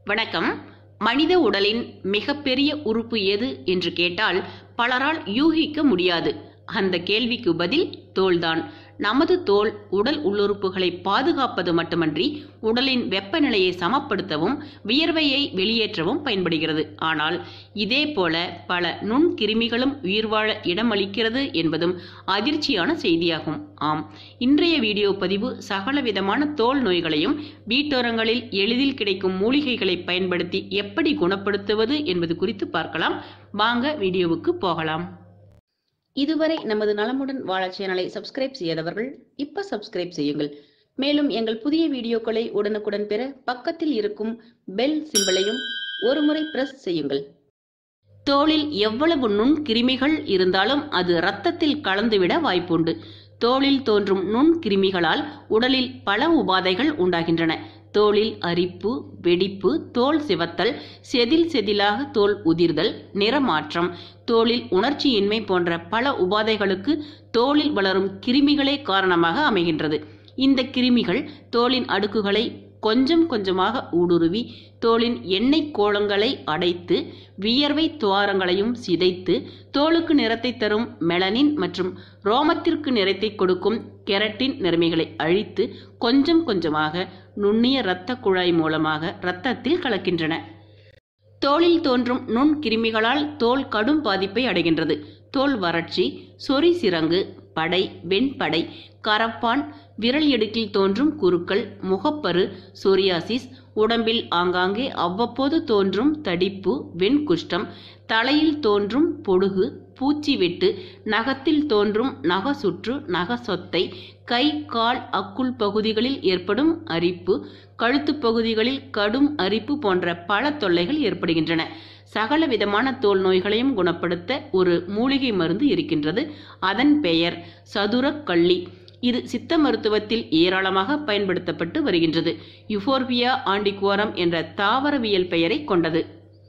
வணக்கம் மனித உடலின் மிகப்பெரிய உறுப்பு எது என்று கேட்டால் பலரால் யூகிக்க முடியாது அந்த கேள்விக்கு பதில் தோல்தான் நமது தோல் உடல் உள்ளுறுப்புகளை பாதுகாப்பது மட்டுமன்றி உடலின் வெப்பநிலையை சமப்படுத்தவும் வியர்வையை வெளியேற்றவும் பயன்படுகிறது ஆனால் இதே போல பல நுண்கிருமிகளும் உயிர் வாழ இடமளிக்கிறது என்பதும் அதிர்ச்சியான செய்தியாகும் ஆம் இன்றைய வீடியோ பதிவு சகலவிதமான தோல் நோய்களையும் வீட்டோரங்களில் எளிதில் கிடைக்கும் மூலிகைகளை பயன்படுத்தி எப்படி குணப்படுத்துவது என்பது குறித்து பார்க்கலாம் வாங்க வீடியோவுக்கு போகலாம் இதுவரை நமது நலமுடன் வாழ சேனலை சப்ஸ்கிரைப் செய்யாதவர்கள் இப்ப சப்ஸ்கிரைப் செய்யுங்கள் மேலும் எங்கள் புதிய வீடியோக்களை உடனுக்குடன் பெற பக்கத்தில் இருக்கும் பெல் சிம்பலையும் ஒருமுறை பிரஸ் செய்யுங்கள் தோலில் எவ்வளவு நுண் கிருமிகள் இருந்தாலும் அது இரத்தத்தில் கலந்துவிட வாய்ப்புண்டு தோலில் தோன்றும் நுண் கிருமிகளால் உடலில் பல உபாதைகள் உண்டாகின்றன தோலில் அரிப்பு வெடிப்பு தோல் சிவத்தல் செதில் செதிலாக தோல் உதிர்தல் நிறமாற்றம் தோலில் உணர்ச்சியின்மை போன்ற பல உபாதைகளுக்கு தோலில் வளரும் கிருமிகளே காரணமாக அமைகின்றது இந்த கிருமிகள் தோலின் அடுக்குகளை கொஞ்சம் கொஞ்சமாக ஊடுருவி தோலின் எண்ணெய் கோளங்களை அடைத்து வியர்வை துவாரங்களையும் சிதைத்து தோலுக்கு நிறத்தை தரும் மெலனின் மற்றும் ரோமத்திற்கு நிறத்தை கொடுக்கும் கெரட்டின் நிறமிகளை அழித்து கொஞ்சம் கொஞ்சமாக நுண்ணிய இரத்த குழாய் மூலமாக இரத்தத்தில் கலக்கின்றன தோலில் தோன்றும் நுண் கிருமிகளால் தோல் கடும் பாதிப்பை அடைகின்றது தோல் வறட்சி சொறி சிரங்கு படை வெண்படை கரப்பான் விரல் இடுக்கில் தோன்றும் குருக்கள் முகப்பரு சொரியாசிஸ் உடம்பில் ஆங்காங்கே அவ்வப்போது தோன்றும் தடிப்பு வெண்குஷ்டம் தலையில் தோன்றும் பொடுகு பூச்சி வெட்டு நகத்தில் தோன்றும் நக சுற்று நக சொத்தை கை கால் அக்குள் பகுதிகளில் ஏற்படும் அரிப்பு கழுத்து பகுதிகளில் கடும் அரிப்பு போன்ற பல தொல்லைகள் ஏற்படுகின்றன சகல விதமான தோல் நோய்களையும் குணப்படுத்த ஒரு மூலிகை மருந்து இருக்கின்றது அதன் பெயர் சதுரக்கள்ளி இது சித்த மருத்துவத்தில் ஏராளமாக பயன்படுத்தப்பட்டு வருகின்றது யுஃபோர்பியா ஆண்டிகுவாரம் என்ற தாவரவியல் பெயரை கொண்டது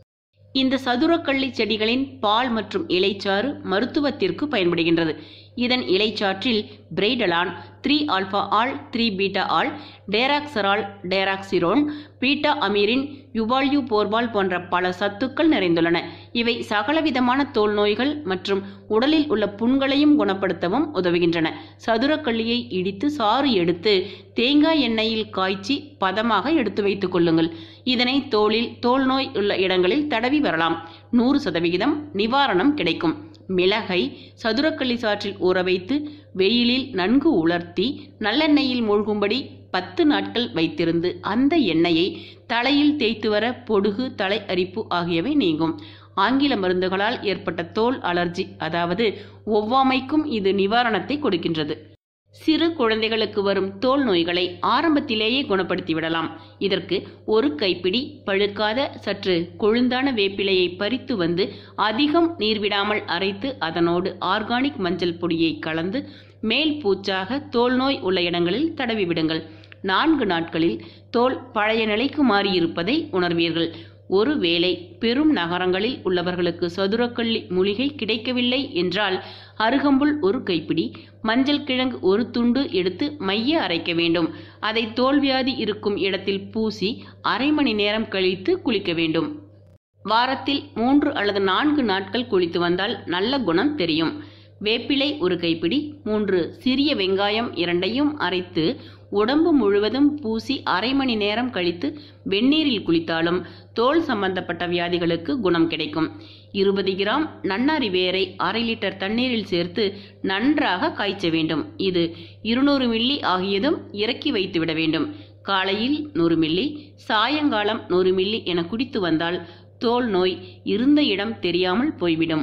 இந்த சதுரக்கள்ளி செடிகளின் பால் மற்றும் இலைச்சாறு மருத்துவத்திற்கு பயன்படுகின்றது இதன் இலைச்சாற்றில் friedelan three alpha ol three beta ol taraxerol taraxerone beta amyrin யுபால்யூ போர்பால் போன்ற பல சத்துக்கள் நிறைந்துள்ளன இவை சகலவிதமான தோல் நோய்கள் மற்றும் உடலில் உள்ள புண்களையும் குணப்படுத்தவும் உதவுகின்றன சதுரக்கள்ளியை இடித்து சாறு எடுத்து தேங்காய் எண்ணெயில் காய்ச்சி பதமாக எடுத்து வைத்துக் கொள்ளுங்கள் இதனை தோலில் தோல் நோய் உள்ள இடங்களில் தடவி வரலாம் நூறு சதவிகிதம் நிவாரணம் கிடைக்கும் மிளகை சதுரக்கள்ளி சாற்றில் ஊற வைத்து வெயிலில் நன்கு உலர்த்தி நல்லெண்ணெயில் மூழ்கும்படி பத்து நாட்கள் வைத்திருந்து அந்த எண்ணெயை தலையில் தேய்த்து வர பொடுகு தலை அரிப்பு ஆகியவை நீங்கும் ஆங்கில மருந்துகளால் ஏற்பட்ட தோல் அலர்ஜி அதாவது ஒவ்வாமைக்கும் இது நிவாரணத்தை கொடுக்கின்றது சிறு குழந்தைகளுக்கு வரும் தோல் நோய்களை ஆரம்பத்திலேயே குணப்படுத்தி விடலாம் இதற்கு ஒரு கைப்பிடி பழுக்காத சற்று கொழுந்தான வேப்பிலையை பறித்து வந்து அதிகம் நீர் விடாமல் அரைத்து அதனோடு ஆர்கானிக் மஞ்சள் பொடியை கலந்து மேல் பூச்சாக தோல் நோய் உள்ள இடங்களில் தடவி விடுங்கள் நான்கு நாட்களில் தோல் பழைய நிலைக்கு மாறியிருப்பதை உணர்வீர்கள் ஒருவேளை பெரும் நகரங்களில் உள்ளவர்களுக்கு சதுரக்கள்ளி மூலிகை கிடைக்கவில்லை என்றால் அருகம்புல் ஒரு கைப்பிடி மஞ்சள் கிழங்கு ஒரு துண்டு எடுத்து மைய அரைக்க வேண்டும் அதை தோல்வியாதி இருக்கும் இடத்தில் பூசி அரை மணி நேரம் கழித்து குளிக்க வேண்டும் வாரத்தில் மூன்று அல்லது நான்கு நாட்கள் குளித்து வந்தால் நல்ல குணம் தெரியும் வேப்பிலை ஒரு கைப்பிடி மூன்று சிறிய வெங்காயம் இரண்டையும் அரைத்து உடம்பு முழுவதும் பூசி அரை மணி நேரம் கழித்து வெந்நீரில் குளித்தாலும் தோல் சம்பந்தப்பட்ட வியாதிகளுக்கு குணம் கிடைக்கும் இருபது கிராம் நன்னாரி வேரை அரை லிட்டர் தண்ணீரில் சேர்த்து நன்றாக காய்ச்ச வேண்டும் இது இருநூறு மில்லி ஆகியதும் இறக்கி வைத்து விட வேண்டும் காலையில் நூறு மில்லி சாயங்காலம் நூறு மில்லி என குடித்து வந்தால் தோல் நோய் இருந்த இடம் தெரியாமல் போய்விடும்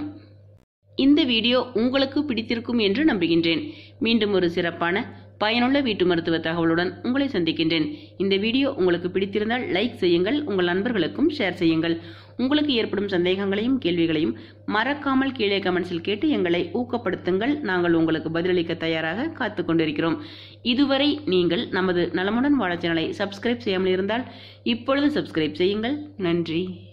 இந்த வீடியோ உங்களுக்கு பிடித்திருக்கும் என்று நம்புகின்றேன் மீண்டும் ஒரு சிறப்பான பயனுள்ள வீட்டு மருத்துவ தகவலுடன் உங்களை சந்திக்கின்றேன் இந்த வீடியோ உங்களுக்கு பிடித்திருந்தால் லைக் செய்யுங்கள் உங்கள் நண்பர்களுக்கும் ஷேர் செய்யுங்கள் உங்களுக்கு ஏற்படும் சந்தேகங்களையும் கேள்விகளையும் மறக்காமல் கீழே கமெண்ட்ஸில் கேட்டு எங்களை ஊக்கப்படுத்துங்கள் நாங்கள் உங்களுக்கு பதிலளிக்க தயாராக காத்து கொண்டிருக்கிறோம் இதுவரை நீங்கள் நமது நலமுடன் வாழ சேனலை சப்ஸ்கிரைப் செய்யாமல் இருந்தால் இப்பொழுது சப்ஸ்கிரைப் செய்யுங்கள் நன்றி